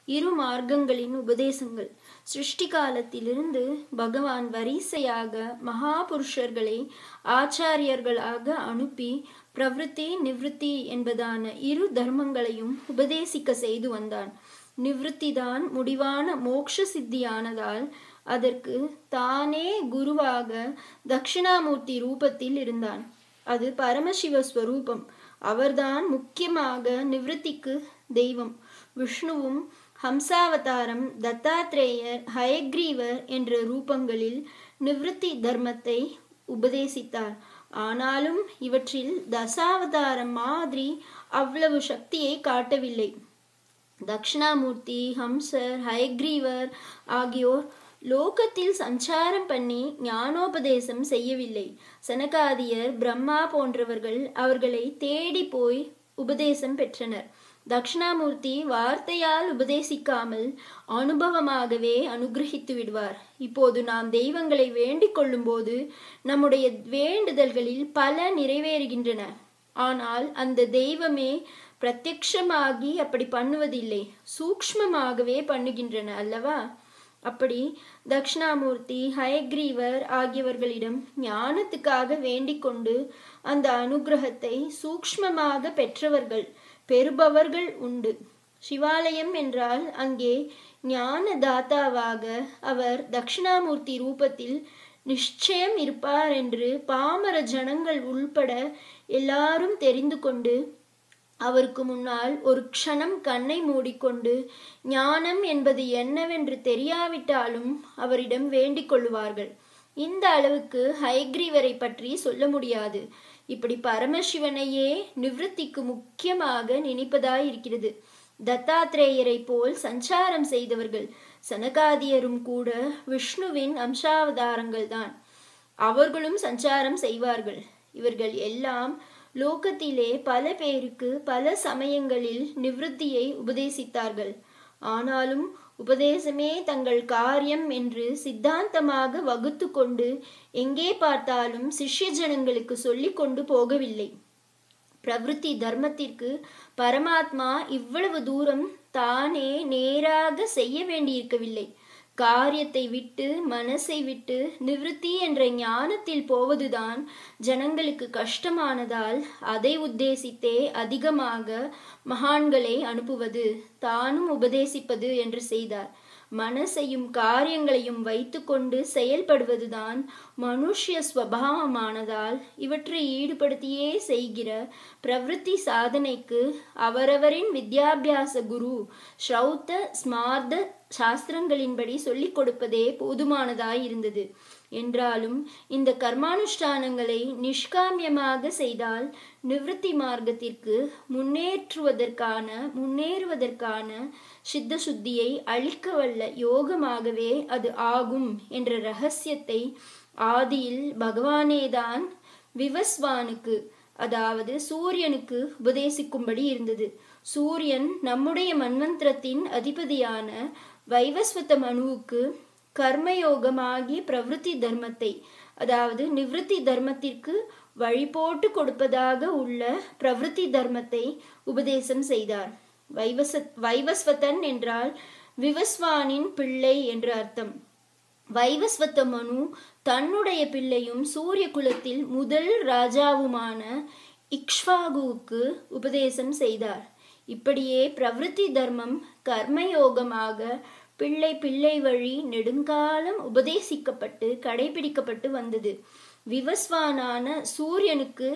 இரு மார்க்கங்களின் உபதேசங்கள் சிருஷ்டி காலத்திலிருந்து பகவான் வரிசையாக மகாபுருஷர்களை ஆச்சாரியர்களாக அனுப்பி பிரவருத்தி நிவிருத்தி என்பதான இரு தர்மங்களையும் உபதேசிக்க செய்து வந்தான் நிவிருத்தி தான் முடிவான மோக்ஷ சித்தியானதால் அதற்கு தானே குருவாக தட்சிணாமூர்த்தி ரூபத்தில் இருந்தான் அது பரமசிவ ஸ்வரூபம் அவர்தான் முக்கியமாக நிவிருத்திக்கு தெய்வம் விஷ்ணுவும் ஹம்சாவதாரம் தத்தாத்ரேயர் ஹயக்ரீவர் என்ற ரூபங்களில் நிவிருத்தி தர்மத்தை உபதேசித்தார் ஆனாலும் இவற்றில் தசாவதாரம் மாதிரி அவ்வளவு சக்தியை காட்டவில்லை தக்ஷணாமூர்த்தி ஹம்சர் ஹயக்ரீவர் ஆகியோர் லோகத்தில் சஞ்சாரம் பண்ணி ஞானோபதேசம் செய்யவில்லை சனகாதியர் பிரம்மா போன்றவர்கள் அவர்களை தேடி போய் உபதேசம் பெற்றனர் தக்ஷணாமூர்த்தி வார்த்தையால் உபதேசிக்காமல் அனுபவமாகவே அனுகிரகித்து விடுவார் இப்போது நாம் தெய்வங்களை வேண்டிக் கொள்ளும்போது நம்முடைய வேண்டுதல்களில் பல நிறைவேறுகின்றன ஆனால் அந்த தெய்வமே பிரத்யக்ஷமாகி அப்படி பண்ணுவதில்லை சூக்ஷ்மமாகவே பண்ணுகின்றன அல்லவா அப்படி தக்ஷணாமூர்த்தி ஹயக்ரீவர் ஆகியவர்களிடம் ஞானத்துக்காக வேண்டிக் கொண்டு அந்த அனுகிரகத்தை சூக்ஷ்மமாக பெற்றவர்கள் பெறுபவர்கள் உண்டு சிவாலயம் என்றால் அங்கே ஞான தாத்தாவாக அவர் தக்ஷணாமூர்த்தி ரூபத்தில் நிச்சயம் இருப்பார் என்று பாமர ஜனங்கள் உள்பட எல்லாரும் தெரிந்து கொண்டு அவருக்கு முன்னால் ஒரு க்ஷணம் கண்ணை மூடிக்கொண்டு ஞானம் என்பது என்னவென்று தெரியாவிட்டாலும் அவரிடம் வேண்டிக் கொள்ளுவார்கள் இந்த அளவுக்கு ஹைக்ரீவரை பற்றி சொல்ல முடியாது இப்படி பரமசிவனையே நிவிருத்திக்கு முக்கியமாக நினைப்பதாய் இருக்கிறது தத்தாத்ரேயரை போல் சஞ்சாரம் செய்தவர்கள் சனகாதியரும் கூட விஷ்ணுவின் அம்சாவதாரங்கள் தான் அவர்களும் சஞ்சாரம் செய்வார்கள் இவர்கள் எல்லாம் லோகத்திலே பல பேருக்கு பல சமயங்களில் நிவிருத்தியை உபதேசித்தார்கள் ஆனாலும் உபதேசமே தங்கள் காரியம் என்று சித்தாந்தமாக வகுத்து கொண்டு எங்கே பார்த்தாலும் சிஷ்ய ஜனங்களுக்கு சொல்லி கொண்டு போகவில்லை பிரவருத்தி தர்மத்திற்கு பரமாத்மா இவ்வளவு தூரம் தானே நேராக செய்ய வேண்டியிருக்கவில்லை காரியத்தை விட்டு மனசை விட்டு நிவிருத்தி என்ற ஞானத்தில் போவதுதான் ஜனங்களுக்கு கஷ்டமானதால் அதை உத்தேசித்தே அதிகமாக மகான்களை அனுப்புவது தானும் உபதேசிப்பது என்று செய்தார் மனசையும் காரியங்களையும் வைத்துக்கொண்டு செயல்படுவதுதான் மனுஷ்ய ஸ்வபாவமானதால் இவற்றை ஈடுபடுத்தியே செய்கிற பிரவருத்தி சாதனைக்கு அவரவரின் வித்யாபியாச குரு ஸ்ரௌத்த ஸ்மார்த்த சாஸ்திரங்களின்படி சொல்லிக் கொடுப்பதே போதுமானதாய் இருந்தது என்றாலும் இந்த கர்மானுஷ்டானங்களை நிஷ்காமியமாக செய்தால் நிவிருத்தி மார்க்கத்திற்கு முன்னேற்றுவதற்கான முன்னேறுவதற்கான சித்த சுத்தியை அளிக்க வல்ல யோகமாகவே அது ஆகும் என்ற ரகசியத்தை ஆதியில் பகவானேதான் விவஸ்வானுக்கு அதாவது சூரியனுக்கு உபதேசிக்கும்படி இருந்தது சூரியன் நம்முடைய மன்வந்திரத்தின் அதிபதியான வைவஸ்வத மனுவுக்கு கர்மயோகமாகிய பிரவருத்தி தர்மத்தை அதாவது நிவிருத்தி தர்மத்திற்கு வழி போட்டு கொடுப்பதாக உள்ள பிரவருத்தி தர்மத்தை உபதேசம் செய்தார் வைவச வைவஸ்வதன் என்றால் விவஸ்வானின் பிள்ளை என்று அர்த்தம் வைவஸ்வத்த மனு தன்னுடைய பிள்ளையும் சூரிய குலத்தில் முதல் ராஜாவுமான இக்ஷ்வாகுவுக்கு உபதேசம் செய்தார் இப்படியே பிரவருத்தி தர்மம் கர்மயோகமாக பிள்ளை பிள்ளை வழி நெடுங்காலம் உபதேசிக்கப்பட்டு கடைபிடிக்கப்பட்டு வந்தது விவஸ்வானான சூரியனுக்கு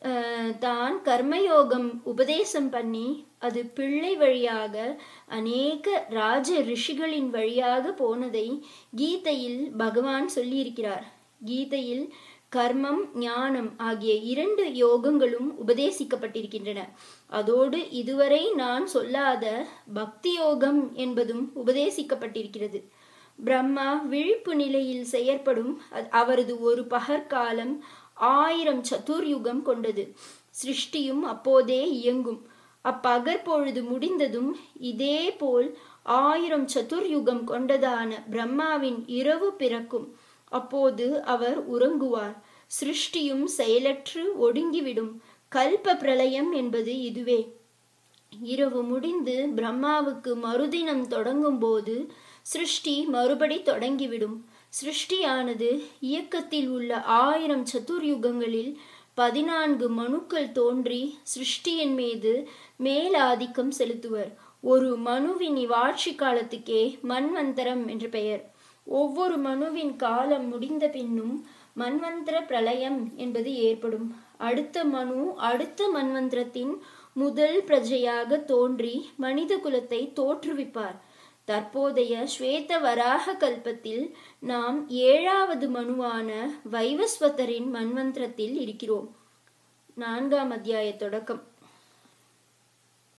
தான் கர்மயோகம் உபதேசம் பண்ணி அது பிள்ளை வழியாக அநேக ராஜ ரிஷிகளின் வழியாக போனதை கீதையில் பகவான் சொல்லியிருக்கிறார் கீதையில் கர்மம் ஞானம் ஆகிய இரண்டு யோகங்களும் உபதேசிக்கப்பட்டிருக்கின்றன அதோடு இதுவரை நான் சொல்லாத பக்தி யோகம் என்பதும் உபதேசிக்கப்பட்டிருக்கிறது பிரம்மா விழிப்பு நிலையில் செயற்படும் அவரது ஒரு பகற்காலம் ஆயிரம் சதுர்யுகம் கொண்டது சிருஷ்டியும் அப்போதே இயங்கும் அப்பகற்பொழுது முடிந்ததும் இதே போல் ஆயிரம் சதுர்யுகம் கொண்டதான பிரம்மாவின் இரவு பிறக்கும் அப்போது அவர் உறங்குவார் சிருஷ்டியும் செயலற்று ஒடுங்கிவிடும் கல்ப பிரளயம் என்பது இதுவே இரவு முடிந்து பிரம்மாவுக்கு மறுதினம் தொடங்கும் போது சிருஷ்டி மறுபடி தொடங்கிவிடும் சிருஷ்டியானது இயக்கத்தில் உள்ள ஆயிரம் சதுர்யுகங்களில் பதினான்கு மனுக்கள் தோன்றி சிருஷ்டியின் மீது மேலாதிக்கம் செலுத்துவர் ஒரு மனுவின் இவ்வாட்சி காலத்துக்கே மன்வந்தரம் என்று பெயர் ஒவ்வொரு மனுவின் காலம் முடிந்த பின்னும் மன்வந்திர பிரளயம் என்பது ஏற்படும் அடுத்த மனு அடுத்த மன்வந்திரத்தின் முதல் பிரஜையாக தோன்றி மனித குலத்தை தோற்றுவிப்பார் தற்போதைய ஸ்வேத வராக கல்பத்தில் நாம் ஏழாவது மனுவான வைவஸ்வதரின் மன்வந்திரத்தில் இருக்கிறோம் நான்காம் அத்தியாய தொடக்கம்